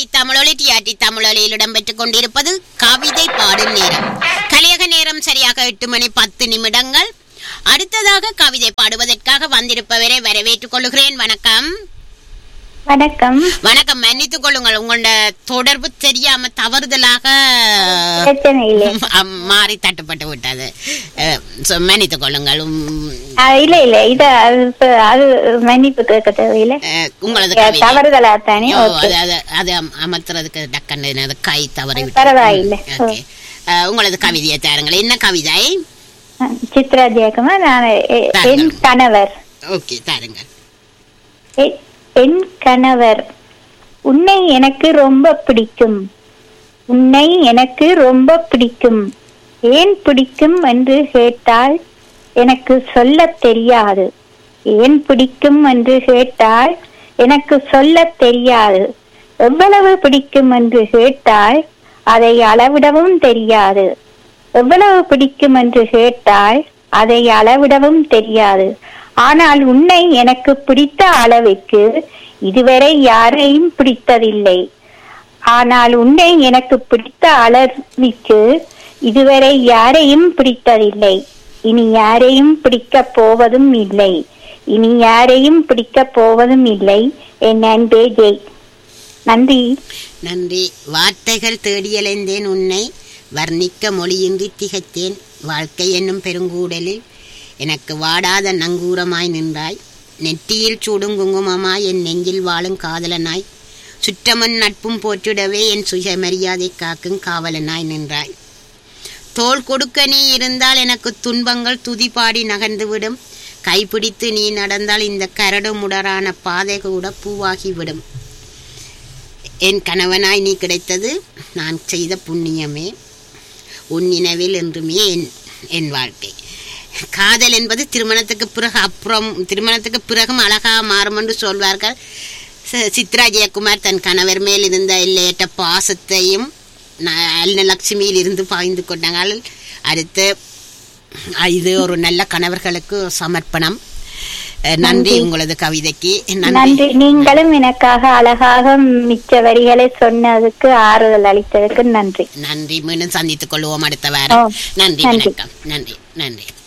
TRT தமிழொலி TRT தமிழொலியில் இடம்பெற்றுக் கொண்டிருப்பது கவிதை பாடும் நேரம் கலியக நேரம் சரியாக எட்டு மணி பத்து நிமிடங்கள் அடுத்ததாக கவிதை பாடுவதற்காக வந்திருப்பவரை வரவேற்றுக் கொள்கிறேன் வணக்கம் வணக்கம் வணக்கம் மன்னித்துக் கொள்ளுங்கள் உங்களோட தொடர்பு தெரியாம தவறுதலாக பிரச்சனை இல்லை அம், மாறி தட்டுப்பட்டு விட்டது அஹ், so மன்னித்துக் கொள்ளுங்கள் உம், ஆ, இல்ல இல்ல இது அது இப்ப- அது மன்னிப்பு கேட்க தேவையில்லை அஹ், உங்களது கவிதை தவறுதலா தானே ஓ, ஓகே அது அது அது அம்- அமர்த்துறதுக்கு டக்குன்னு எனது கை தவறி விட்டது. பரவாயில்லை. ம், ஓகே. அஹ், உங்களது கவிதையை தாருங்கள் என்ன கவிதை சித்ரா ஜெயக்குமார் நான் எ- தாருங்கள். என் கணவர் ஓகே தாருங்கள் எ- என் கணவர் உன்னை எனக்கு ரொம்ப பிடிக்கும் உன்னை எனக்கு ரொம்ப பிடிக்கும் ஏன் பிடிக்கும் என்று கேட்டால் எனக்கு சொல்லத் தெரியாது ஏன் பிடிக்கும் என்று கேட்டால் எனக்கு சொல்லத் தெரியாது எவ்வளவு பிடிக்கும் என்று கேட்டால் அதை அளவிடவும் தெரியாது எவ்வளவு பிடிக்கும் என்று கேட்டால் அதை அளவிடவும் தெரியாது ஆனால் உன்னை எனக்கு பிடித்த அளவுக்கு இதுவரை யாரையும் பிடித்ததில்லை ஆனால் உன்னை எனக்கு பிடித்த அளவிற்கு இதுவரை யாரையும் பிடித்ததில்லை இனி யாரையும் பிடிக்கப் போவதும் இல்லை இனி யாரையும் பிடிக்கப் போவதும் இல்லை என் அன்பே ஜெய் நன்றி நன்றி வார்த்தைகள் தேடியலைந்தேன் உன்னை வர்ணிக்க மொழியின்றி திகைத்தேன் வாழ்க்கை என்னும் பெருங்கூடலில் எனக்கு வாடாத நங்கூரமாய் நின்றாய் நெற்றியில் சூடும் குங்குமமாய் என் நெஞ்சில் வாழும் காதலனாய் சுற்றமன் நட்பும் போற்றிடவே என் சுயமரியாதை காக்கும் காவலனாய் நின்றாய் தோள் கொடுக்க நீ இருந்தால் எனக்கு துன்பங்கள் துதிபாடி நகர்ந்துவிடும் கைப்பிடித்து நீ நடந்தால் இந்த கரடு முடரான பாதை கூட பூவாகிவிடும் என் கணவனாய் நீ கிடைத்தது நான் செய்த புண்ணியமே உன் நினைவில் என்றுமே என் என் வாழ்க்கை காதல் என்பது திருமணத்துக்கு பிறகு அப்புறம் திருமணத்துக்கு பிறகும் அழகாக மாறும் என்று சொல்வார்கள் ச- சித்ரா ஜெயக்குமார் தன் கணவர் மேல் இருந்த எல்லையற்ற பாசத்தையும் லட்சுமியில் இருந்து பாய்ந்து கொண்டாங்கள் அடுத்து அஹ், இது ஒரு நல்ல கணவர்களுக்கு சமர்ப்பணம் அஹ், நன்றி உங்களது கவிதைக்கு நன்றி நன்றி நீங்களும் எனக்காக அழகாக மிச்ச வரிகளை சொன்னதுக்கு ஆறுதல் அளித்ததுக்கு நன்றி நன்றி மீண்டும் சந்தித்துக் கொள்வோம் அடுத்த வாரம் ஓ, நன்றி நன்றி. வணக்கம் நன்றி நன்றி